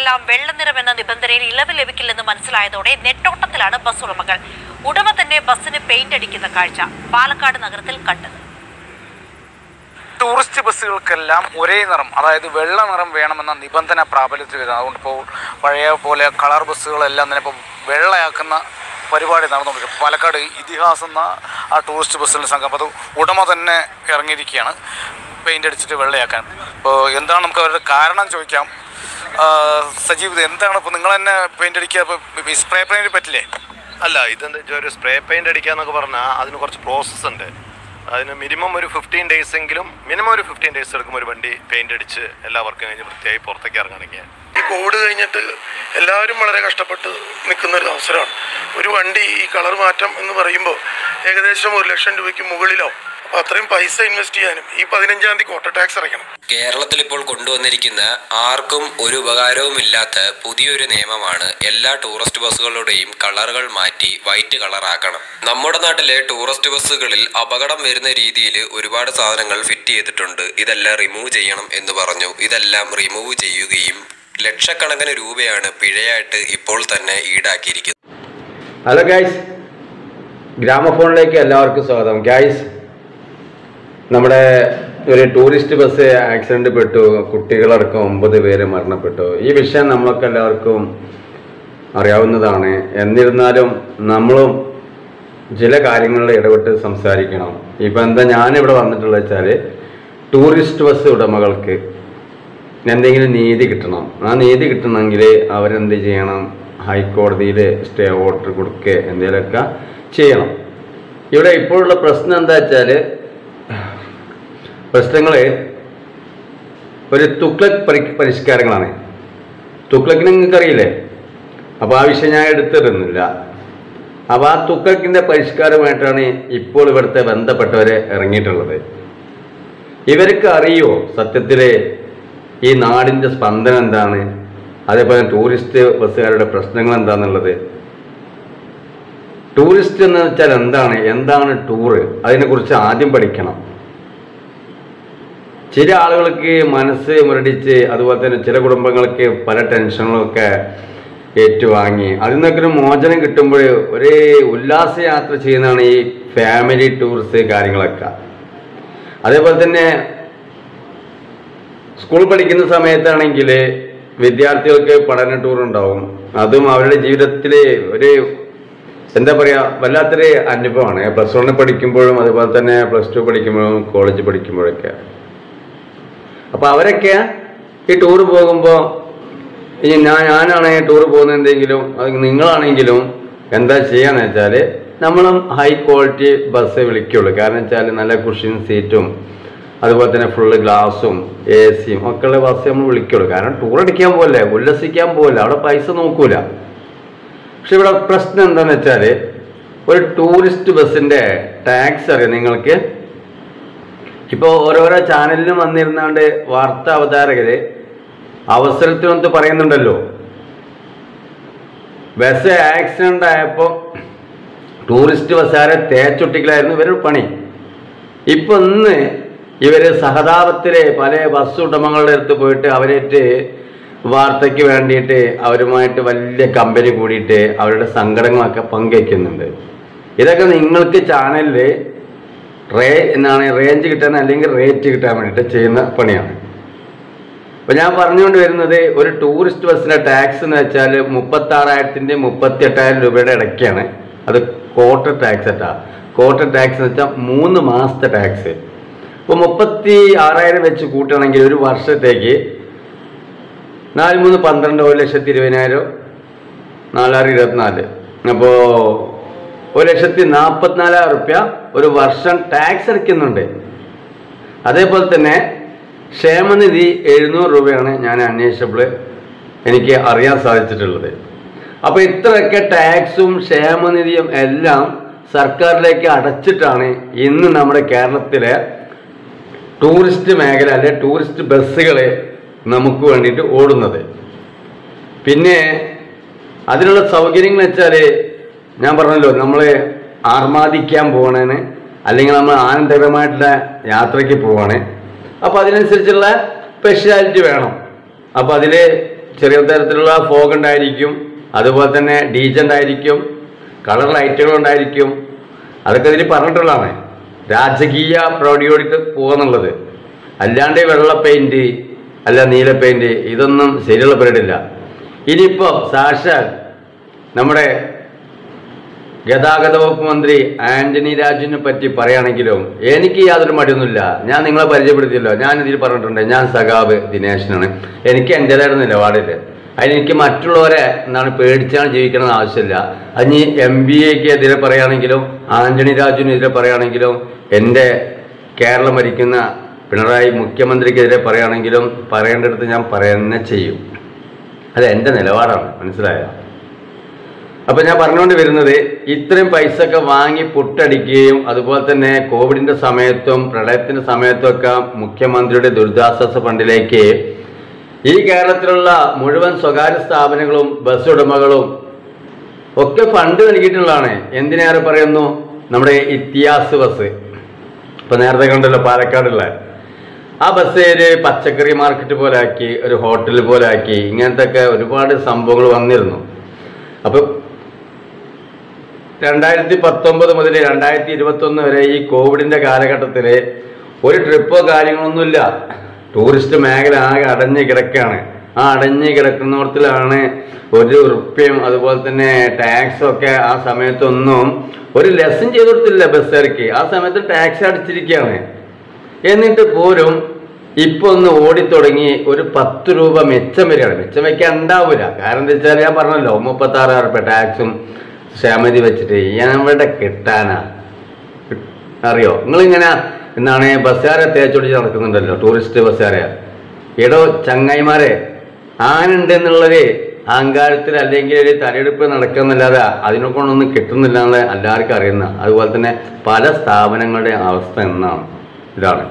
ബസ്സുകൾക്കെല്ലാം വെള്ള നിറമെന്ന നിബന്ധനയിൽ ഇളവ് ലഭിക്കില്ലെന്ന് മനസ്സിലായതോടെ നെട്ടോട്ടത്തിലാണ് ബസ് ഉടമകൾ ഉടമ തന്നെ ബസ്സിന് പെയിന്റ് അടിക്കുന്ന കാഴ്ച പാലക്കാട് നഗരത്തിൽ കണ്ടത് ടൂറിസ്റ്റ് ബസ്സുകൾക്കെല്ലാം ഒരേ നിറം അതായത് വെള്ള നിറം വേണമെന്ന നിബന്ധന പ്രാബല്യത്തിൽ വരുന്നത് അതുകൊണ്ട് ഇപ്പോൾ പഴയ പോലെ കളർ ബസ്സുകളെല്ലാം തന്നെ ഇപ്പോൾ വെള്ളയാക്കുന്ന പരിപാടി നടന്നുകൊണ്ടിരിക്കും പാലക്കാട് ഇതിഹാസം എന്ന ആ ടൂറിസ്റ്റ് ബസ്സിൻ്റെ സംഘം അത് ഉടമ തന്നെ ഇറങ്ങിയിരിക്കുകയാണ് പെയിൻ്റ് അടിച്ചിട്ട് വെള്ളയാക്കാൻ അപ്പോൾ എന്താണ് നമുക്ക് അവരുടെ കാരണം ചോദിക്കാം ആ, സജീവ് ഇത് എന്താണ് ഇപ്പോൾ നിങ്ങൾ തന്നെ പെയിൻ്റ് അടിക്കുക ഇപ്പോൾ സ്പ്രേ പെയിൻറ്റ് പറ്റില്ലേ അല്ല ഇതെന്താ വെച്ചാൽ ഒരു സ്പ്രേ പെയിന്റ് അടിക്കാന്നൊക്കെ പറഞ്ഞാൽ അതിന് കുറച്ച് പ്രോസസ്സ് ഉണ്ട് അതിന് മിനിമം ഒരു ഫിഫ്റ്റീൻ ഡേയ്സ് എങ്കിലും മിനിമം ഒരു ഫിഫ്റ്റീൻ ഡേയ്സ് എടുക്കും ഒരു വണ്ടി പെയിന്റ് അടിച്ച് എല്ലാ വർക്കും കഴിഞ്ഞ് വൃത്തിയായി പുറത്തേക്ക് ഇറങ്ങണമെങ്കിൽ ഈ കോവിഡ് കഴിഞ്ഞിട്ട് എല്ലാവരും വളരെ കഷ്ടപ്പെട്ട് നിൽക്കുന്ന ഒരു അവസരമാണ് ഒരു വണ്ടി ഈ കളർ മാറ്റം എന്ന് പറയുമ്പോൾ ഏകദേശം ഒരു ലക്ഷം രൂപയ്ക്ക് മുകളിലാവും അപ്പോൾ അത്രയും പൈസ ഇൻവെസ്റ്റ് ചെയ്യാനും ഈ പതിനഞ്ചാം തീയതി കോട്ട ടാക്സ് അടയ്ക്കണം കേരളത്തിൽ ഇപ്പോൾ കൊണ്ടുവന്നിരിക്കുന്ന ആർക്കും ഒരു ഉപകാരവുമില്ലാത്ത പുതിയൊരു നിയമമാണ് എല്ലാ ടൂറിസ്റ്റ് ബസ്സുകളുടെയും കളറുകൾ മാറ്റി വൈറ്റ് കളറാക്കണം നമ്മുടെ നാട്ടിലെ ടൂറിസ്റ്റ് ബസ്സുകളിൽ അപകടം വരുന്ന രീതിയിൽ ഒരുപാട് സാധനങ്ങൾ ഫിറ്റ് ചെയ്തിട്ടുണ്ട് ഇതെല്ലാം റിമൂവ് ചെയ്യണം എന്ന് പറഞ്ഞു ഇതെല്ലാം റിമൂവ് ചെയ്യുകയും ലക്ഷക്കണക്കിന് രൂപയാണ് പിഴയായിട്ട് ഇപ്പോൾ തന്നെ ഈടാക്കിയിരിക്കുന്നത് ഹലോ ഗൈസ് ഗ്രാമഫോണിലേക്ക് എല്ലാവർക്കും സ്വാഗതം ഗൈസ് നമ്മുടെ ഒരു ടൂറിസ്റ്റ് ബസ് ആക്സിഡന്റ് പെട്ടു കുട്ടികളടക്കം ഒമ്പത് പേര് മരണപ്പെട്ടു ഈ വിഷയം നമ്മളൊക്കെ എല്ലാവർക്കും അറിയാവുന്നതാണ് എന്നിരുന്നാലും നമ്മളും ചില കാര്യങ്ങളിൽ ഇടപെട്ട് സംസാരിക്കണം ഇപ്പം എന്താ ഞാനിവിടെ വന്നിട്ടുള്ളത് വെച്ചാൽ ടൂറിസ്റ്റ് ബസ് ഉടമകൾക്ക് എന്തെങ്കിലും നീതി കിട്ടണം ആ നീതി കിട്ടണമെങ്കിൽ അവരെന്ത് ചെയ്യണം ഹൈക്കോടതിയിൽ സ്റ്റേ ഓർഡർ കൊടുക്കുക എന്തെങ്കിലുമൊക്കെ ചെയ്യണം ഇവിടെ ഇപ്പോഴുള്ള പ്രശ്നം എന്താ വെച്ചാൽ പ്രശ്നങ്ങൾ ഒരു തുക്ലക് പരി പരിഷ്കാരങ്ങളാണ് തുക്ലക്കിന് നിങ്ങൾക്ക് അറിയില്ലേ അപ്പോൾ ആ വിഷയം ഞാൻ എടുത്തിരുന്നില്ല അപ്പോൾ ആ തുക്ലക്കിൻ്റെ പരിഷ്കാരമായിട്ടാണ് ഇപ്പോൾ ഇവിടുത്തെ ബന്ധപ്പെട്ടവരെ ഇറങ്ങിയിട്ടുള്ളത് ഇവർക്ക് അറിയോ സത്യത്തിൽ ഈ നാടിൻ്റെ സ്പന്ദനം എന്താണ് അതേപോലെ ടൂറിസ്റ്റ് ബസ്സുകാരുടെ പ്രശ്നങ്ങൾ എന്താണെന്നുള്ളത് ടൂറിസ്റ്റ് എന്ന് വെച്ചാൽ എന്താണ് എന്താണ് ടൂറ് അതിനെക്കുറിച്ച് ആദ്യം പഠിക്കണം ചില ആളുകൾക്ക് മനസ്സ് മുരടിച്ച് അതുപോലെ തന്നെ ചില കുടുംബങ്ങൾക്ക് പല ടെൻഷനുകളൊക്കെ ഏറ്റുവാങ്ങി അതിൽ നിന്നൊക്കെ ഒരു മോചനം കിട്ടുമ്പോൾ ഒരു ഉല്ലാസയാത്ര ചെയ്യുന്നതാണ് ഈ ഫാമിലി ടൂറിസ്റ്റ് കാര്യങ്ങളൊക്കെ അതേപോലെ തന്നെ സ്കൂൾ പഠിക്കുന്ന സമയത്താണെങ്കിൽ വിദ്യാർത്ഥികൾക്ക് പഠന ടൂർ ഉണ്ടാവും അതും അവരുടെ ജീവിതത്തിൽ ഒരു എന്താ പറയുക വല്ലാത്തൊരു അനുഭവമാണ് പ്ലസ് വണ്ണിൽ പഠിക്കുമ്പോഴും അതുപോലെ തന്നെ പ്ലസ് ടു പഠിക്കുമ്പോഴും കോളേജ് പഠിക്കുമ്പോഴൊക്കെ അപ്പോൾ അവരൊക്കെ ഈ ടൂർ പോകുമ്പോൾ ഇനി ഞാൻ ഞാനാണ് ടൂർ പോകുന്നതെങ്കിലും അത് നിങ്ങളാണെങ്കിലും എന്താ ചെയ്യാന്ന് വെച്ചാൽ നമ്മളും ഹൈ ക്വാളിറ്റി ബസ് വിളിക്കുള്ളൂ കാരണം വെച്ചാൽ നല്ല കുഷൻ സീറ്റും അതുപോലെ തന്നെ ഫുള്ള് ഗ്ലാസും എ സിയും ഒക്കെ ഉള്ള ബസ് നമ്മൾ വിളിക്കുള്ളൂ കാരണം ടൂർ അടിക്കാൻ പോലെ ഉല്ലസിക്കാൻ പോലെ അവിടെ പൈസ നോക്കൂല പക്ഷെ ഇവിടെ പ്രശ്നം എന്താണെന്ന് വെച്ചാൽ ഒരു ടൂറിസ്റ്റ് ബസ്സിൻ്റെ ടാക്സ് അറിയാം നിങ്ങൾക്ക് ഇപ്പോൾ ഓരോരോ ചാനലിലും വന്നിരുന്നാണ്ട് വാർത്താ അവതാരകര് അവസരത്തിനൊത്ത് പറയുന്നുണ്ടല്ലോ ബസ് ആക്സിഡന്റ് ആയപ്പോൾ ടൂറിസ്റ്റ് ബസ്സുകാരെ തേച്ചൊട്ടിക്കലായിരുന്നു ഇവരുടെ പണി ഇപ്പൊ ഇന്ന് ഇവര് സഹതാപത്തിലെ പല ബസ് ഉടമകളുടെ അടുത്ത് പോയിട്ട് അവരേറ്റ് വാർത്തയ്ക്ക് വേണ്ടിയിട്ട് അവരുമായിട്ട് വലിയ കമ്പനി കൂടിയിട്ട് അവരുടെ സങ്കടങ്ങളൊക്കെ പങ്കുവയ്ക്കുന്നുണ്ട് ഇതൊക്കെ നിങ്ങൾക്ക് ചാനലിൽ റേ എന്നാണ് റേഞ്ച് കിട്ടാൻ അല്ലെങ്കിൽ റേറ്റ് കിട്ടാൻ വേണ്ടിയിട്ട് ചെയ്യുന്ന പണിയാണ് അപ്പോൾ ഞാൻ പറഞ്ഞുകൊണ്ട് വരുന്നത് ഒരു ടൂറിസ്റ്റ് ബസ്സിൻ്റെ ടാക്സ് എന്ന് വെച്ചാൽ മുപ്പത്തി ആറായിരത്തിൻ്റെ മുപ്പത്തി എട്ടായിരം രൂപയുടെ ഇടയ്ക്കാണ് അത് ക്വാർട്ടർ ടാക്സ് അറ്റാ ക്വാർട്ടർ ടാക്സ് എന്ന് വെച്ചാൽ മൂന്ന് മാസത്തെ ടാക്സ് ഇപ്പോൾ മുപ്പത്തി ആറായിരം വെച്ച് കൂട്ടുകയാണെങ്കിൽ ഒരു വർഷത്തേക്ക് നാല് മൂന്ന് പന്ത്രണ്ട് ഒരു ലക്ഷത്തി ഇരുപതിനായിരം നാലാറ് ഇരുപത്തിനാല് അപ്പോൾ ഒരു ലക്ഷത്തി നാൽപ്പത്തിനാലായിരം റുപ്യ ഒരു വർഷം ടാക്സ് അടയ്ക്കുന്നുണ്ട് അതേപോലെ തന്നെ ക്ഷേമനിധി എഴുന്നൂറ് രൂപയാണ് ഞാൻ അന്വേഷിച്ചപ്പോൾ എനിക്ക് അറിയാൻ സാധിച്ചിട്ടുള്ളത് അപ്പോൾ ഇത്രയൊക്കെ ടാക്സും ക്ഷേമനിധിയും എല്ലാം സർക്കാരിലേക്ക് അടച്ചിട്ടാണ് ഇന്ന് നമ്മുടെ കേരളത്തിലെ ടൂറിസ്റ്റ് മേഖല അല്ലെ ടൂറിസ്റ്റ് ബസ്സുകൾ നമുക്ക് വേണ്ടിയിട്ട് ഓടുന്നത് പിന്നെ അതിനുള്ള സൗകര്യങ്ങൾ വെച്ചാൽ ഞാൻ പറഞ്ഞല്ലോ നമ്മൾ ആർമാദിക്കാൻ പോകണേന് അല്ലെങ്കിൽ നമ്മൾ ആനന്ദകരമായിട്ടുള്ള യാത്രയ്ക്ക് പോവാണ് അപ്പോൾ അതിനനുസരിച്ചുള്ള സ്പെഷ്യാലിറ്റി വേണം അപ്പോൾ അതിൽ ചെറിയ തരത്തിലുള്ള ഫോഗ് ഉണ്ടായിരിക്കും അതുപോലെ തന്നെ ഡീജൻ്റ് ആയിരിക്കും കളർ ലൈറ്റുകൾ ഉണ്ടായിരിക്കും അതൊക്കെ ഇതിൽ പറഞ്ഞിട്ടുള്ളതാണ് രാജകീയ പ്രൗഢിയോടിട്ട് പോകുന്നുള്ളത് അല്ലാണ്ട് വെള്ള പെയിന്റ് അല്ല നീല പെയിന്റ് ഇതൊന്നും ശരിയുള്ള പരിപാടിയില്ല ഇനിയിപ്പോൾ സാക്ഷാൽ നമ്മുടെ ഗതാഗത വകുപ്പ് മന്ത്രി ആന്റണി രാജുവിനെ പറ്റി പറയുകയാണെങ്കിലും എനിക്ക് യാതൊരു മടിയൊന്നുമില്ല ഞാൻ നിങ്ങളെ പരിചയപ്പെടുത്തിയല്ലോ ഞാൻ ഇതിൽ പറഞ്ഞിട്ടുണ്ട് ഞാൻ സഖാബ് ദിനേശനാണ് എനിക്ക് എൻ്റെതായ നിലപാടില്ല അതിനെനിക്ക് മറ്റുള്ളവരെ എന്താണ് പേടിച്ചാണ് ജീവിക്കണമെന്ന് ആവശ്യമില്ല അതിന് എം ബി എക്ക് എതിരെ പറയുകയാണെങ്കിലും ആന്റണി രാജുവിനെതിരെ പറയുകയാണെങ്കിലും എൻ്റെ കേരളം ഭരിക്കുന്ന പിണറായി മുഖ്യമന്ത്രിക്കെതിരെ പറയുകയാണെങ്കിലും പറയേണ്ടടുത്ത് ഞാൻ പറയുന്നെ ചെയ്യും അത് എൻ്റെ നിലപാടാണ് മനസ്സിലായോ അപ്പൊ ഞാൻ പറഞ്ഞുകൊണ്ട് വരുന്നത് ഇത്രയും പൈസ ഒക്കെ വാങ്ങി പുട്ടടിക്കുകയും അതുപോലെ തന്നെ കോവിഡിന്റെ സമയത്തും പ്രളയത്തിന്റെ സമയത്തും ഒക്കെ മുഖ്യമന്ത്രിയുടെ ദുരിതാശ്വാസ ഫണ്ടിലേക്ക് ഈ കേരളത്തിലുള്ള മുഴുവൻ സ്വകാര്യ സ്ഥാപനങ്ങളും ബസ് ഉടമകളും ഒക്കെ ഫണ്ട് നൽകിയിട്ടുള്ളതാണ് എന്തിനേറെ പറയുന്നു നമ്മുടെ ഇത്തിഹാസ് ബസ് ഇപ്പൊ നേരത്തെ കണ്ടല്ലോ പാലക്കാടുള്ള ആ ബസ് ഒരു പച്ചക്കറി മാർക്കറ്റ് പോലെ ആക്കി ഒരു ഹോട്ടൽ പോലെ ആക്കി ഇങ്ങനത്തെ ഒക്കെ ഒരുപാട് സംഭവങ്ങൾ വന്നിരുന്നു അപ്പൊ രണ്ടായിരത്തി പത്തൊമ്പത് മുതൽ രണ്ടായിരത്തി ഇരുപത്തി ഒന്ന് വരെ ഈ കോവിഡിന്റെ കാലഘട്ടത്തിൽ ഒരു ട്രിപ്പോ കാര്യങ്ങളൊന്നുമില്ല ടൂറിസ്റ്റ് മേഖല ആകെ അടഞ്ഞു കിടക്കുകയാണ് ആ അടഞ്ഞു കിടക്കുന്നിടത്തിലാണ് ഒരു ഉറുപ്പ്യം അതുപോലെ തന്നെ ടാക്സും ഒക്കെ ആ സമയത്തൊന്നും ഒരു ലെസൺ ചെയ്ത് കൊടുത്തില്ല ബസ്സുകാർക്ക് ആ സമയത്ത് ടാക്സ് അടിച്ചിരിക്കുകയാണ് എന്നിട്ട് പോലും ഇപ്പൊ ഒന്ന് ഓടിത്തുടങ്ങി ഒരു പത്ത് രൂപ മെച്ചം വരികയാണ് മെച്ചം വെക്കാൻ ഉണ്ടാവില്ല കാരണം എന്താ വെച്ചാൽ ഞാൻ പറഞ്ഞല്ലോ മുപ്പത്തി ആറായിരം റുപ്യ ടാക്സും ക്ഷമതി വെച്ചിട്ട് എവിടെ കിട്ടാനാ അറിയോ നിങ്ങളിങ്ങനെ എന്താണ് ബസ്സുകാരെ തേച്ചൊടിച്ച് നടക്കുന്നുണ്ടല്ലോ ടൂറിസ്റ്റ് ബസ്സുകാരെ എടോ ചങ്ങായിമാരെ ആനുണ്ട് എന്നുള്ളത് അഹങ്കാരത്തിൽ അല്ലെങ്കിൽ ഒരു തലയെടുപ്പ് നടക്കുന്നല്ലാതെ അതിനെ കൊണ്ടൊന്നും കിട്ടുന്നില്ല എന്നുള്ളത് എല്ലാവർക്കും അറിയുന്ന അതുപോലെ തന്നെ പല സ്ഥാപനങ്ങളുടെ അവസ്ഥ എന്നാണ് ഇതാണ്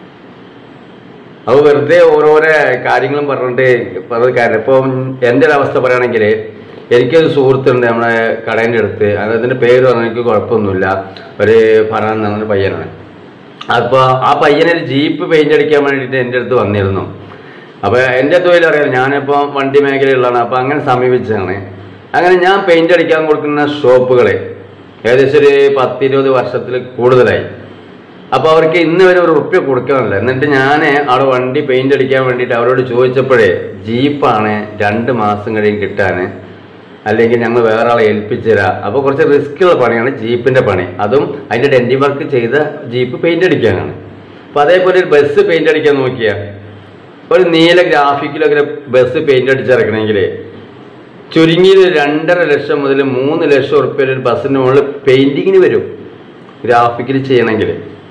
അത് വെറുതെ ഓരോരോ കാര്യങ്ങളും പറഞ്ഞിട്ട് പറഞ്ഞ കാര്യം ഇപ്പം എൻ്റെ ഒരു അവസ്ഥ പറയുകയാണെങ്കിൽ എനിക്കൊരു സുഹൃത്തുണ്ട് നമ്മുടെ കടേൻ്റെ അടുത്ത് അദ്ദേഹത്തിൻ്റെ പേര് പറഞ്ഞാൽ എനിക്ക് കുഴപ്പമൊന്നുമില്ല ഒരു ഫറാൻ എന്ന് പറഞ്ഞൊരു പയ്യനാണ് അപ്പോൾ ആ പയ്യനൊരു ജീപ്പ് പെയിൻ്റ് അടിക്കാൻ വേണ്ടിയിട്ട് എൻ്റെ അടുത്ത് വന്നിരുന്നു അപ്പോൾ എൻ്റെ തൊഴിൽ അറിയാം ഞാനിപ്പോൾ വണ്ടി മേഖലയിലുള്ളതാണ് അപ്പോൾ അങ്ങനെ സമീപിച്ചതാണ് അങ്ങനെ ഞാൻ പെയിൻ്റ് അടിക്കാൻ കൊടുക്കുന്ന ഷോപ്പുകൾ ഏകദേശം ഒരു പത്തിരുപത് വർഷത്തിൽ കൂടുതലായി അപ്പോൾ അവർക്ക് ഇന്ന് വരെ ഒരു റുപ്യ കൊടുക്കാനില്ല എന്നിട്ട് ഞാൻ അവിടെ വണ്ടി പെയിന്റ് അടിക്കാൻ വേണ്ടിയിട്ട് അവരോട് ചോദിച്ചപ്പോഴേ ജീപ്പാണ് രണ്ട് മാസം കഴിയും കിട്ടാൻ അല്ലെങ്കിൽ ഞങ്ങൾ വേറെ ആളെ ഏൽപ്പിച്ചു തരാം അപ്പോൾ കുറച്ച് റിസ്ക്കുള്ള പണിയാണ് ജീപ്പിൻ്റെ പണി അതും അതിൻ്റെ ഡെൻറ്റി വർക്ക് ചെയ്ത ജീപ്പ് പെയിന്റ് അടിക്കാനാണ് അപ്പോൾ അതേപോലെ ഒരു ബസ് പെയിന്റ് അടിക്കാൻ നോക്കിയാൽ ഒരു നീല ഗ്രാഫിക്കിലൊക്കെ ബസ് പെയിന്റ് അടിച്ചിറക്കണമെങ്കിൽ ചുരുങ്ങിയത് രണ്ടര ലക്ഷം മുതൽ മൂന്ന് ലക്ഷം ഉറുപ്പ്യ ഒരു ബസ്സിന് മുകളിൽ പെയിന്റിങ്ങിന് വരും ഗ്രാഫിക്കിൽ ചെയ്യണമെങ്കിൽ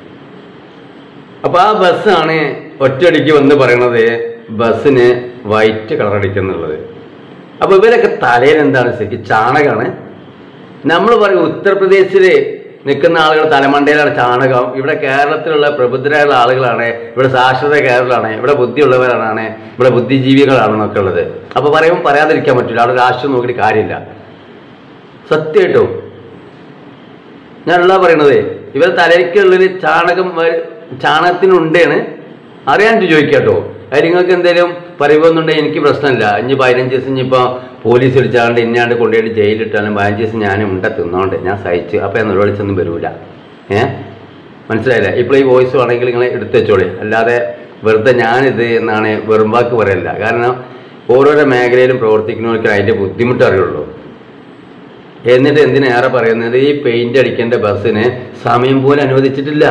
അപ്പൊ ആ ബസ്സാണ് ഒറ്റയടിക്ക് വന്ന് പറയണത് ബസ്സിന് വൈറ്റ് കളർ അടിക്കുന്നുള്ളത് അപ്പൊ ഇവരൊക്കെ തലയിൽ എന്താണ് ശരിക്കും ചാണകമാണ് നമ്മൾ പറയും ഉത്തർപ്രദേശിൽ നിൽക്കുന്ന ആളുകൾ തലമണ്ടയിലാണ് ചാണകം ഇവിടെ കേരളത്തിലുള്ള പ്രബുദ്ധരായുള്ള ആളുകളാണ് ഇവിടെ സാക്ഷരത കേരളമാണ് ഇവിടെ ബുദ്ധിയുള്ളവരാണ് ഇവിടെ ബുദ്ധിജീവികളാണെന്നൊക്കെ ഉള്ളത് അപ്പൊ പറയുമ്പോൾ പറയാതിരിക്കാൻ പറ്റില്ല അവിടെ രാഷ്ട്രീയം നോക്കിയിട്ട് കാര്യമില്ല സത്യമായിട്ടും ഞാനുള്ള പറയണത് ഇവർ തലയ്ക്കുള്ളിൽ ചാണകം വ- ചാണകത്തിനുണ്ടേണ് അറിയാണ്ട് ചോദിക്കാട്ടോ അത് നിങ്ങൾക്ക് എന്തെങ്കിലും പറയുമെന്നുണ്ടെങ്കിൽ എനിക്ക് പ്രശ്നമില്ല ഇനി പതിനഞ്ച് ദിവസം ഇനിയിപ്പോൾ പോലീസ് വിളിച്ചാണ്ട് ഇന്നാണ്ട് കൊണ്ടുപോയിട്ട് ജയിലിട്ടാലും പതിനഞ്ച് ദിവസം ഞാൻ ഉണ്ട തിന്നോണ്ട് ഞാൻ സഹിച്ച് അപ്പോൾ ഞാൻ നിലവിളിച്ചൊന്നും വരൂല ഏ മനസ്സിലായില്ലേ ഇപ്പോൾ ഈ വോയിസ് വേണമെങ്കിൽ നിങ്ങൾ എടുത്തു വെച്ചോളി അല്ലാതെ വെറുതെ ഞാനിത് എന്നാണ് വെറുമ്പാക്ക് പറയല്ല കാരണം ഓരോരോ മേഖലയിലും പ്രവർത്തിക്കുന്നവർക്ക് അതിൻ്റെ ബുദ്ധിമുട്ട് അറിയുള്ളൂ എന്നിട്ട് എന്തിനേറെ പറയുന്നത് ഈ പെയിന്റ് അടിക്കേണ്ട ബസ്സിന് സമയം പോലും അനുവദിച്ചിട്ടില്ല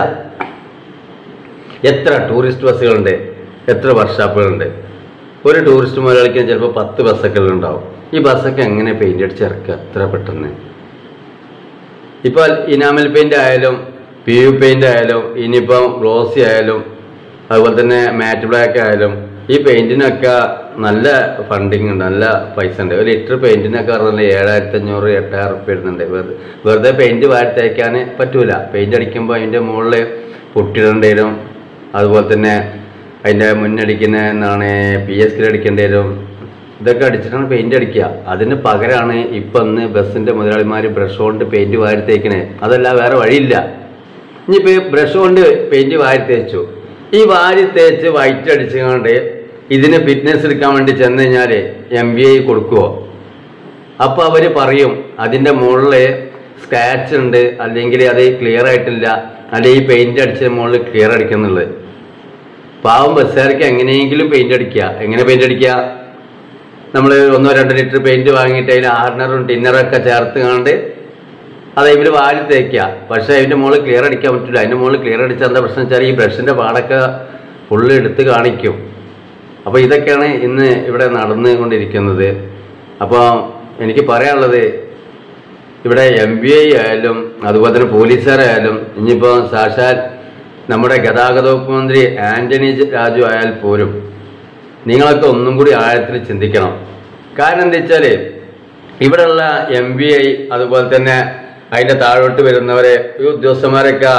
എത്ര ടൂറിസ്റ്റ് ബസ്സുകളുണ്ട് എത്ര വർക്ക്ഷോപ്പുകളുണ്ട് ഒരു ടൂറിസ്റ്റ് മുതലാളിക്ക് ചിലപ്പോൾ പത്ത് ബസ്സൊക്കെ ഉണ്ടാവും ഈ ബസ്സൊക്കെ എങ്ങനെ പെയിന്റ് അടിച്ചിറക്കുക എത്ര പെട്ടെന്ന് ഇപ്പോൾ ഇനാമൽ പെയിന്റ് ആയാലും പി യു പെയിന്റ് ആയാലും ഇനിയിപ്പം ഗ്ലോസി ആയാലും അതുപോലെ തന്നെ മാറ്റ് ബ്ലാക്ക് ആയാലും ഈ പെയിന്റിനൊക്കെ നല്ല ഫണ്ടിങ് ഉണ്ട് നല്ല പൈസ ഉണ്ട് ഒരു ലിറ്റർ പെയിന്റിനൊക്കെ പറഞ്ഞാൽ ഏഴായിരത്തി അഞ്ഞൂറ് എട്ടായിരം റുപ്യ വരുന്നുണ്ട് വെറുതെ വെറുതെ പെയിന്റ് വാരിത്തേക്കാൻ പറ്റൂല പെയിന്റ് അടിക്കുമ്പോൾ അതിൻ്റെ മുകളിൽ പൊട്ടിടേണ്ടി വരും അതുപോലെ തന്നെ അതിൻ്റെ മുന്നടിക്കുന്ന എന്താണ് പി എസ് കിൽ അടിക്കേണ്ടി വരും ഇതൊക്കെ അടിച്ചിട്ടാണ് പെയിന്റ് അടിക്കുക അതിന് പകരമാണ് ഇപ്പം ഇന്ന് ബസ്സിൻ്റെ മുതലാളിമാർ ബ്രഷ് കൊണ്ട് പെയിന്റ് വാരി തേക്കണേ അതല്ല വേറെ വഴിയില്ല ഇനിയിപ്പോൾ ബ്രഷ് കൊണ്ട് പെയിന്റ് വാരി തേച്ചു ഈ വാരി തേച്ച് വൈറ്റ് അടിച്ചുകൊണ്ട് ഇതിന് ഫിറ്റ്നസ് എടുക്കാൻ വേണ്ടി ചെന്ന് കഴിഞ്ഞാൽ എം ബി ഐ കൊടുക്കുമോ അപ്പോൾ അവർ പറയും അതിൻ്റെ മുകളിൽ സ്ക്രാച്ച് ഉണ്ട് അല്ലെങ്കിൽ അത് ക്ലിയർ ആയിട്ടില്ല അല്ലെങ്കിൽ ഈ പെയിന്റ് അടിച്ച മുകളിൽ ക്ലിയർ അടിക്കുന്നുള്ളത് പാവം ബസ്സുകാർക്ക് എങ്ങനെയെങ്കിലും പെയിന്റ് അടിക്കുക എങ്ങനെ പെയിന്റ് അടിക്കുക നമ്മൾ ഒന്നോ രണ്ടോ ലിറ്റർ പെയിന്റ് വാങ്ങിയിട്ട് അതിൽ ആർണറും ടിന്നറൊക്കെ ചേർത്ത് കണ്ട് അത് ഇവർ വാരി തേക്കുക പക്ഷേ അതിൻ്റെ മുകളിൽ ക്ലിയർ അടിക്കാൻ പറ്റില്ല അതിൻ്റെ മുകളിൽ ക്ലിയർ അടിച്ചാൽ എന്താ പ്രശ്നം വെച്ചാൽ ഈ ബ്രഷിൻ്റെ പാടൊക്കെ ഫുള്ള് എടുത്ത് കാണിക്കും അപ്പോൾ ഇതൊക്കെയാണ് ഇന്ന് ഇവിടെ നടന്നുകൊണ്ടിരിക്കുന്നത് അപ്പോൾ എനിക്ക് പറയാനുള്ളത് ഇവിടെ എം ബി ഐ ആയാലും അതുപോലെ തന്നെ പോലീസുകാരായാലും ഇനിയിപ്പോൾ സാക്ഷാൽ നമ്മുടെ ഗതാഗത വകുപ്പ് മന്ത്രി ആന്റണി രാജു ആയാൽ പോലും നിങ്ങളൊക്കെ ഒന്നും കൂടി ആഴത്തിൽ ചിന്തിക്കണം കാരണം എന്താ വെച്ചാൽ ഇവിടെയുള്ള എം ബി ഐ അതുപോലെ തന്നെ അതിൻ്റെ താഴോട്ട് വരുന്നവരെ ഈ ഉദ്യോഗസ്ഥന്മാരൊക്കെ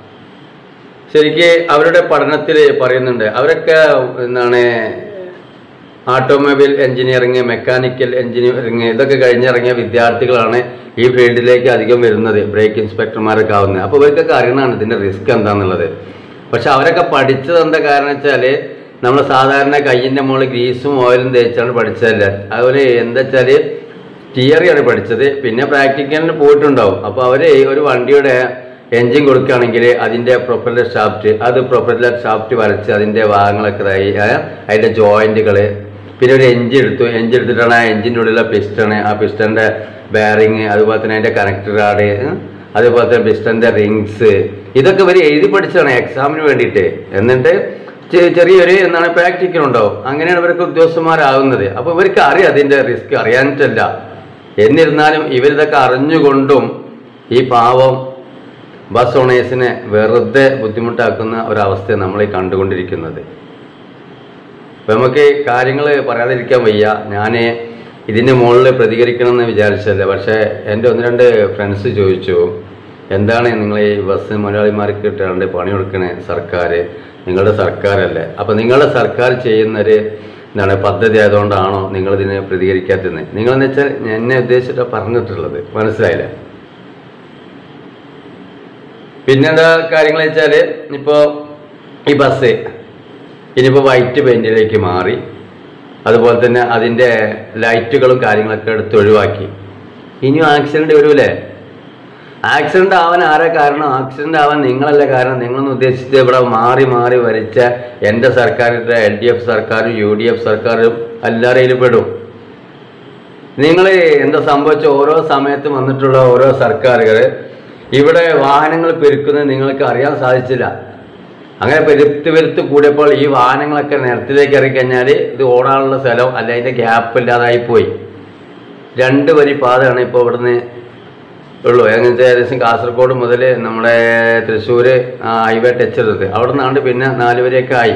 ശരിക്ക് അവരുടെ പഠനത്തിൽ പറയുന്നുണ്ട് അവരൊക്കെ എന്താണ് ഓട്ടോമൊബൈൽ എഞ്ചിനീയറിങ് മെക്കാനിക്കൽ എഞ്ചിനീയറിങ് ഇതൊക്കെ കഴിഞ്ഞിറങ്ങിയ വിദ്യാർത്ഥികളാണ് ഈ ഫീൽഡിലേക്ക് അധികം വരുന്നത് ബ്രേക്ക് ഇൻസ്പെക്ടർമാരൊക്കെ ആവുന്നത് അപ്പോൾ ഇവർക്കൊക്കെ അറിയണതാണ് ഇതിൻ്റെ റിസ്ക് എന്താണെന്നുള്ളത് പക്ഷെ അവരൊക്കെ പഠിച്ചത് എന്താ കാരണം വെച്ചാൽ നമ്മൾ സാധാരണ കയ്യിൻ്റെ മുകളിൽ ഗ്രീസും ഓയിലും തേച്ചാണ് പഠിച്ചതല്ല അതുപോലെ എന്താ വെച്ചാൽ തിയറിയാണ് പഠിച്ചത് പിന്നെ പ്രാക്ടിക്കലിന് പോയിട്ടുണ്ടാവും അപ്പോൾ അവർ ഒരു വണ്ടിയുടെ എൻജിൻ കൊടുക്കുകയാണെങ്കിൽ അതിൻ്റെ പ്രൊപ്പല്ലർ ഷാഫ്റ്റ് അത് പ്രൊപ്പല്ലർ ഷാഫ്റ്റ് വരച്ച് അതിൻ്റെ ഭാഗങ്ങളൊക്കെ ഇതായി ആ, അതിൻ്റെ ജോയിൻറ്റുകൾ പിന്നെ ഒരു എൻജിൻ എടുത്തു എൻജിൻ എടുത്തിട്ടാണ് ആ എൻജിൻ്റെ ഉള്ളിലുള്ള പിസ്റ്റണ് ആ പിസ്റ്റൻ്റെ ബെയറിങ് അതുപോലെ തന്നെ അതിൻ്റെ കണക്ടർ കാർഡ് അതുപോലെ തന്നെ പിസ്റ്റൻ്റെ റിങ്സ് ഇതൊക്കെ ഇവർ എഴുതി പഠിച്ചതാണ് എക്സാമിന് വേണ്ടിയിട്ട് എന്നിട്ട് ചെ- ചെറിയൊരു എന്താണ് പ്രാക്ടിക്കൽ ഉണ്ടാവും അങ്ങനെയാണ് ഇവർക്ക് ഉദ്യോഗസ്ഥന്മാരാകുന്നത് അപ്പോൾ ഇവർക്ക് അറിയാം അതിൻ്റെ റിസ്ക് അറിയാനിട്ടല്ല എന്നിരുന്നാലും ഇവരിതൊക്കെ അറിഞ്ഞുകൊണ്ടും ഈ പാവം ബസ് ഓണേഴ്സിനെ വെറുതെ ബുദ്ധിമുട്ടാക്കുന്ന ഒരവസ്ഥ നമ്മൾ ഈ കണ്ടുകൊണ്ടിരിക്കുന്നത് അപ്പം നമുക്ക് കാര്യങ്ങൾ പറയാതിരിക്കാൻ വയ്യ ഞാൻ ഇതിൻ്റെ മുകളിൽ പ്രതികരിക്കണം എന്ന് വിചാരിച്ചല്ല പക്ഷേ എൻ്റെ ഒന്ന് രണ്ട് ഫ്രണ്ട്സ് ചോദിച്ചു എന്താണ് നിങ്ങൾ ഈ ബസ് മുതലാളിമാർക്ക് കിട്ടാണ്ട് പണി കൊടുക്കണേ സർക്കാർ നിങ്ങളുടെ സർക്കാരല്ലേ അപ്പോൾ നിങ്ങളുടെ സർക്കാർ ചെയ്യുന്നൊരു എന്താണ് പദ്ധതി ആയതുകൊണ്ടാണോ നിങ്ങളിതിനെ പ്രതികരിക്കാത്തത് നിങ്ങളെന്ന് വെച്ചാൽ എന്നെ ഉദ്ദേശിച്ചിട്ടാണ് പറഞ്ഞിട്ടുള്ളത് മനസ്സിലായില്ലേ പിന്നെന്താ കാര്യങ്ങൾ വെച്ചാൽ ഇപ്പോൾ ഈ ബസ് ഇനിയിപ്പോൾ വൈറ്റ് പെയിൻറ്റിലേക്ക് മാറി അതുപോലെ തന്നെ അതിൻ്റെ ലൈറ്റുകളും കാര്യങ്ങളൊക്കെ എടുത്ത് ഒഴിവാക്കി ഇനിയും ആക്സിഡൻറ്റ് വരൂലേ ആക്സിഡൻ്റ് ആവാൻ ആരാ കാരണം ആക്സിഡൻ്റ് ആവാൻ നിങ്ങളല്ല കാരണം നിങ്ങളൊന്ന് ഉദ്ദേശിച്ച് ഇവിടെ മാറി മാറി വരച്ച എൻ്റെ സർക്കാരിൻ്റെ എൽ ഡി എഫ് സർക്കാരും യു ഡി എഫ് സർക്കാരും എല്ലാവരും പെടും നിങ്ങൾ എന്താ സംഭവിച്ച ഓരോ സമയത്തും വന്നിട്ടുള്ള ഓരോ സർക്കാരുകൾ ഇവിടെ വാഹനങ്ങൾ പെരുക്കുന്നത് നിങ്ങൾക്ക് അറിയാൻ സാധിച്ചില്ല അങ്ങനെ പെരുത്ത് പെരുത്ത് കൂടിയപ്പോൾ ഈ വാഹനങ്ങളൊക്കെ നിരത്തിലേക്ക് ഇറങ്ങിക്കഴിഞ്ഞാൽ ഇത് ഓടാനുള്ള സ്ഥലം അല്ല അതിൻ്റെ ഗ്യാപ്പ് ഇല്ലാതായി പോയി രണ്ട് വരി പാതയാണ് ഇപ്പോൾ ഇവിടുന്ന് ഉള്ളൂ എങ്ങനത്തെ ഏകദേശം കാസർഗോഡ് മുതൽ നമ്മുടെ തൃശ്ശൂർ ഹൈവേ ടച്ച് ചെയ്തത് അവിടെ നിന്നാണ്ട് പിന്നെ നാല് വരെയൊക്കെ ആയി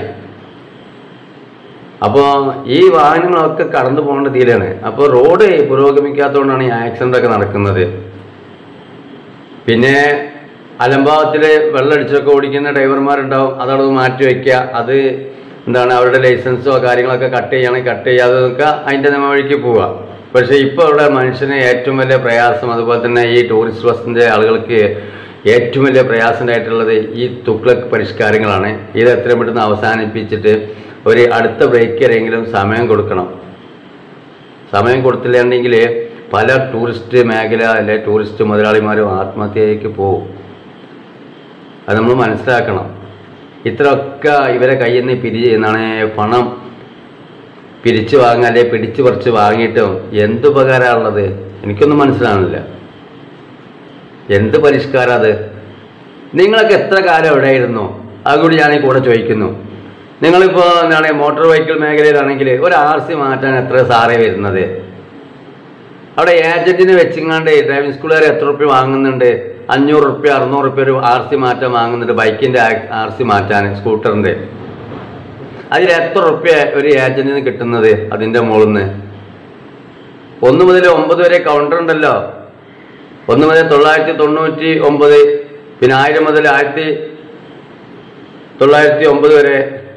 അപ്പോൾ ഈ വാഹനങ്ങളൊക്കെ കടന്നു പോകേണ്ട ഇതിലാണ് അപ്പോൾ റോഡ് പുരോഗമിക്കാത്തതുകൊണ്ടാണ് ഈ ആക്സിഡൻ്റ് ഒക്കെ നടക്കുന്നത് പിന്നെ അലംഭാവത്തിൽ വെള്ളമടിച്ചൊക്കെ ഓടിക്കുന്ന ഡ്രൈവർമാരുണ്ടാവും അതവിടെ മാറ്റി വയ്ക്കുക അത് എന്താണ് അവരുടെ ലൈസൻസോ കാര്യങ്ങളൊക്കെ കട്ട് ചെയ്യണമെങ്കിൽ കട്ട് ചെയ്യാതെ നിൽക്കുക അതിൻ്റെ നമ്മ വഴിക്ക് പോവുക പക്ഷേ ഇപ്പോൾ ഇവിടെ മനുഷ്യന് ഏറ്റവും വലിയ പ്രയാസം അതുപോലെ തന്നെ ഈ ടൂറിസ്റ്റ് ബസ്സിൻ്റെ ആളുകൾക്ക് ഏറ്റവും വലിയ പ്രയാസം ഉണ്ടായിട്ടുള്ളത് ഈ തുക്ലക്ക് പരിഷ്കാരങ്ങളാണ് ഇത് എത്രയും പെട്ടെന്ന് അവസാനിപ്പിച്ചിട്ട് ഒരു അടുത്ത ബ്രേക്ക് വരെയെങ്കിലും സമയം കൊടുക്കണം സമയം കൊടുത്തില്ലെങ്കിൽ പല ടൂറിസ്റ്റ് മേഖല അല്ലെ ടൂറിസ്റ്റ് മുതലാളിമാരും ആത്മഹത്യയിലേക്ക് പോകും അത് നമ്മൾ മനസ്സിലാക്കണം ഇത്രയൊക്കെ ഇവരെ കയ്യിൽ നിന്ന് പിരി എന്താണ് പണം പിരിച്ചു വാങ്ങാൻ അല്ലെ പിടിച്ചു പറിച്ച് വാങ്ങിയിട്ടും എന്ത് ഉപകാരമുള്ളത് എനിക്കൊന്നും മനസ്സിലാവുന്നില്ല എന്ത് പരിഷ്കാരം അത് നിങ്ങളൊക്കെ എത്ര കാലം എവിടെയായിരുന്നു അതുകൂടി ഞാൻ ഈ കൂടെ ചോദിക്കുന്നു നിങ്ങളിപ്പോൾ എന്താണ് മോട്ടോർ വെഹിക്കിൾ മേഖലയിലാണെങ്കിൽ ഒരു ആർ സി മാറ്റാൻ എത്ര സാറേ വരുന്നത് അവിടെ ഏജന്റിനെ വെച്ചിങ്ങാണ്ട് ഡ്രൈവിംഗ് സ്കൂളുകാർ എത്ര റുപ്യ വാങ്ങുന്നുണ്ട് അഞ്ഞൂറ് റുപ്യ അറുന്നൂറ് റുപ്യ ഒരു ആർ സി മാറ്റാൻ വാങ്ങുന്നുണ്ട് ബൈക്കിൻ്റെ ആർ സി മാറ്റാൻ സ്കൂട്ടറിൻ്റെ അതിൽ എത്ര റുപ്യ ഒരു ഏജന്റിന് കിട്ടുന്നത് അതിൻ്റെ മുകളിൽ നിന്ന് ഒന്ന് മുതൽ ഒമ്പത് വരെ കൗണ്ടർ ഉണ്ടല്ലോ ഒന്ന് മുതൽ തൊള്ളായിരത്തി തൊണ്ണൂറ്റി ഒമ്പത് പിന്നെ ആയിരം മുതൽ ആയിരത്തി തൊള്ളായിരത്തി ഒമ്പത് വരെ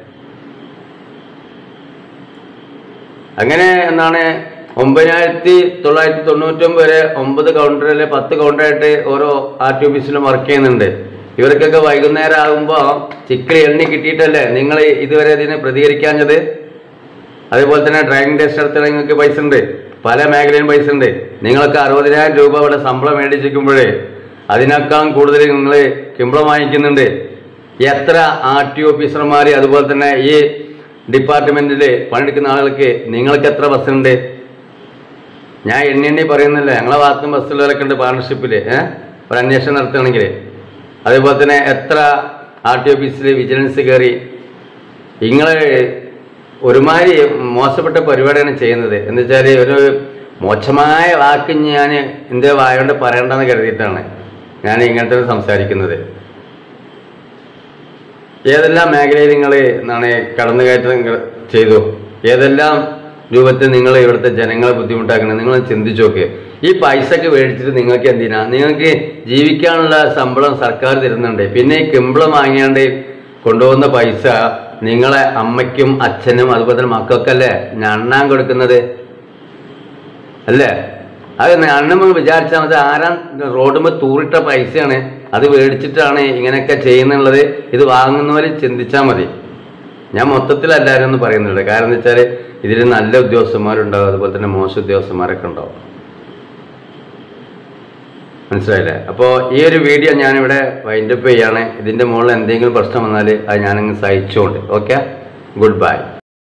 അങ്ങനെ എന്താണ് ഒമ്പതിനായിരത്തി തൊള്ളായിരത്തി തൊണ്ണൂറ്റൊമ്പത് വരെ ഒമ്പത് കൗണ്ടറിൽ പത്ത് കൗണ്ടറായിട്ട് ഓരോ ആർ ടി ഓഫീസിലും വർക്ക് ചെയ്യുന്നുണ്ട് ഇവർക്കൊക്കെ വൈകുന്നേരം ആകുമ്പോൾ ചിക്കൽ എണ്ണി കിട്ടിയിട്ടല്ലേ നിങ്ങൾ ഇതുവരെ ഇതിനെ പ്രതികരിക്കാഞ്ഞത് അതേപോലെ തന്നെ ഡ്രൈവിംഗ് ടെസ്റ്റ് നടത്താൻ നിങ്ങൾക്ക് പൈസ ഉണ്ട് പല മേഖലയിലും പൈസ ഉണ്ട് നിങ്ങൾക്ക് അറുപതിനായിരം രൂപ ഇവിടെ ശമ്പളം മേടിച്ചിരിക്കുമ്പോഴേ അതിനേക്കാളും കൂടുതൽ നിങ്ങൾ ശമ്പളം വാങ്ങിക്കുന്നുണ്ട് എത്ര ആർ ടി ഓഫീസർമാർ അതുപോലെ തന്നെ ഈ ഡിപ്പാർട്ട്മെന്റിൽ പണിയെടുക്കുന്ന ആളുകൾക്ക് നിങ്ങൾക്ക് എത്ര ബസ്സുണ്ട് ഞാൻ എണ്ണി എണ്ണി പറയുന്നില്ല ഞങ്ങളെ ഭാഗത്തും ബസ്സുള്ളവരൊക്കെ ഉണ്ട് പാർട്ണർഷിപ്പിൽ ഏഹ് ഒരു അന്വേഷണം നടത്തുകയാണെങ്കിൽ അതേപോലെ തന്നെ എത്ര ആർ ടി ഓഫീസിൽ വിജിലൻസ് കയറി നിങ്ങൾ ഒരുമാതിരി മോശപ്പെട്ട പരിപാടിയാണ് ചെയ്യുന്നത് എന്ന് വെച്ചാൽ ഒരു മോശമായ വാക്ക് ഞാൻ എൻ്റെ വായോണ്ട് പറയണ്ടെന്ന് കരുതിയിട്ടാണ് ഞാൻ ഇങ്ങനത്തെ സംസാരിക്കുന്നത് ഏതെല്ലാം മേഖലയിൽ നിങ്ങൾ എന്താണ് കടന്നുകയറ്റം നിങ്ങൾ ചെയ്തു ഏതെല്ലാം രൂപത്തിൽ നിങ്ങൾ ഇവിടുത്തെ ജനങ്ങളെ ബുദ്ധിമുട്ടാക്കണം നിങ്ങൾ ചിന്തിച്ചു നോക്ക് ഈ പൈസക്ക് മേടിച്ചിട്ട് നിങ്ങൾക്ക് എന്തിനാ നിങ്ങൾക്ക് ജീവിക്കാനുള്ള ശമ്പളം സർക്കാർ തരുന്നുണ്ട് പിന്നെ ഈ കിമ്പളം വാങ്ങിയാണ്ട് കൊണ്ടുപോകുന്ന പൈസ നിങ്ങളെ അമ്മയ്ക്കും അച്ഛനും അതുപോലെ തന്നെ മക്കൾക്കല്ലേ ഞണ്ണാൻ കൊടുക്കുന്നത് അല്ലേ അത് അണ്ണമ്മ വിചാരിച്ചാൽ മതി ആരാ റോഡുമ്പോൾ തൂറിട്ട പൈസയാണ് അത് മേടിച്ചിട്ടാണ് ഇങ്ങനെയൊക്കെ ചെയ്യുന്നുള്ളത് ഇത് വാങ്ങുന്നവർ ചിന്തിച്ചാൽ മതി ഞാൻ മൊത്തത്തിൽ എല്ലാവരും ഒന്നും പറയുന്നില്ല കാരണം എന്ന് വെച്ചാൽ ഇതിൽ നല്ല ഉദ്യോഗസ്ഥന്മാരുണ്ടാവും അതുപോലെ തന്നെ മോശം ഉദ്യോഗസ്ഥന്മാരൊക്കെ ഉണ്ടാവും മനസ്സിലായില്ലേ അപ്പോൾ ഈ ഒരു വീഡിയോ ഞാനിവിടെ വൈൻഡപ്പ് ചെയ്യാണ് ഇതിൻ്റെ മുകളിൽ എന്തെങ്കിലും പ്രശ്നം വന്നാൽ അത് ഞാനങ്ങ് സഹിച്ചുകൊണ്ട് ഓക്കെ ഗുഡ് ബൈ